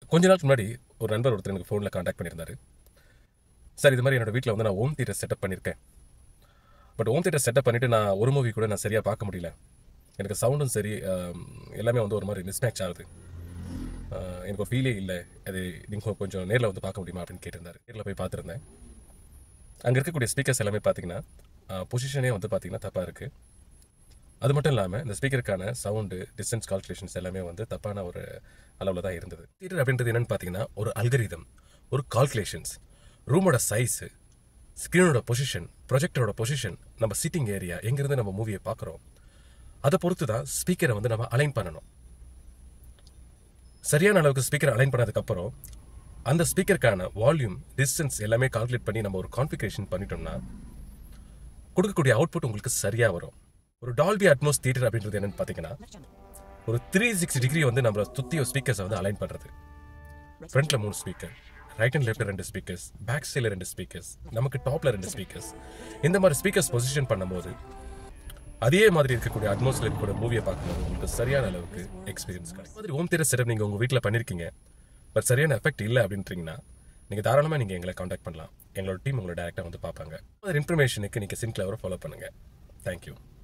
கொஞ்ச நாளுக்கு முன்னாடி ஒரு நண்பர் ஒருத்தர் எனக்கு ஃபோனில் காண்டாக்ட் பண்ணியிருந்தாரு சார் இது மாதிரி என்னோட வீட்டில் வந்து நான் ஹோம் தியேட்டர் செட்டப் பண்ணியிருக்கேன் பட் ஹோம் தியேட்டர் செட்டப் பண்ணிவிட்டு நான் ஒரு மூவி கூட நான் சரியாக பார்க்க முடியல எனக்கு சவுண்டும் சரி ஆம், எல்லாமே வந்து ஒரு மாதிரி மிஸ்மேட்ச் ஆகுது ஆஹ், எனக்கு ஒரு ஃபீலே இல்லை அது நீங்கள் கொஞ்சம் நேரில் வந்து பார்க்க முடியுமா அப்படின்னு கேட்டிருந்தாரு நேரில் போய் பார்த்துருந்தேன் அங்கே இருக்கக்கூடிய ஸ்பீக்கர்ஸ் எல்லாமே பார்த்தீங்கன்னா பொசிஷனே வந்து பார்த்தீங்கன்னா தப்பாக இருக்குது அது மட்டும் இல்லாமல் இந்த ஸ்பீக்கருக்கான சவுண்டு டிஸ்டன்ஸ் கால்குலேஷன்ஸ் எல்லாமே வந்து தப்பான ஒரு அளவில் தான் இருந்தது தியேட்டர் அப்படின்றது என்னன்னு பார்த்தீங்கன்னா ஒரு அல்கரிதம் ஒரு கால்குலேஷன்ஸ் ரூமோட சைஸு ஸ்க்ரீனோட பொசிஷன் ப்ரொஜெக்டரோட பொசிஷன் நம்ம சிட்டிங் ஏரியா எங்கேருந்து நம்ம மூவியை பார்க்குறோம் அதை பொறுத்து தான் ஸ்பீக்கரை வந்து நம்ம அலைன் பண்ணணும் சரியான அளவுக்கு ஸ்பீக்கர் அலைன் பண்ணதுக்கப்புறம் அந்த ஸ்பீக்கருக்கான வால்யூம் டிஸ்டன்ஸ் எல்லாமே கால்குலேட் பண்ணி நம்ம ஒரு கான்ஃபிகரேஷன் பண்ணிட்டோம்னா கொடுக்கக்கூடிய அவுட்புட் உங்களுக்கு சரியாக வரும் ஒரு டால்பி அட்மோஸ் தியேட்டர் அப்படின்றது என்னன்னு பார்த்தீங்கன்னா ஒரு த்ரீ சிக்ஸ் டிகிரி வந்து நம்மள சுற்றி ஸ்பீக்கர்ஸை வந்து அலைன் பண்ணுறது ஃப்ரண்ட்ல மூணு ஸ்பீக்கர் ரைட் அண்ட் லெஃப்ட்ல ரெண்டு ஸ்பீக்கர்ஸ் பேக் சைடில் ரெண்டு ஸ்பீக்கர்ஸ் நமக்கு டாப்ல ரெண்டு ஸ்பீக்கர்ஸ் இந்த மாதிரி ஸ்பீக்கர்ஸ் பொசிஷன் பண்ணும்போது அதே மாதிரி இருக்கக்கூடிய அட்மாஸ்ல இருக்கக்கூடிய மூவியை பார்க்கும்போது உங்களுக்கு சரியான அளவுக்கு எக்ஸ்பீரியன்ஸ் கிடைக்கும் மாதிரி ஹோம் தியேட்டர் செட்டப் நீங்கள் உங்கள் வீட்டில் பண்ணியிருக்கீங்க பட் சரியான எஃபெக்ட் இல்லை அப்படின்றீங்கன்னா நீங்கள் தாராளமாக நீங்கள் எங்களை காண்டாக்ட் பண்ணலாம் எங்களோட டீம் உங்களை டேரெக்டாக வந்து பார்ப்பாங்க அதர் இன்ஃபர்மேஷனுக்கு நீங்கள் சின்க்ளவரை ஃபாலோ பண்ணுங்கள் தேங்க்யூ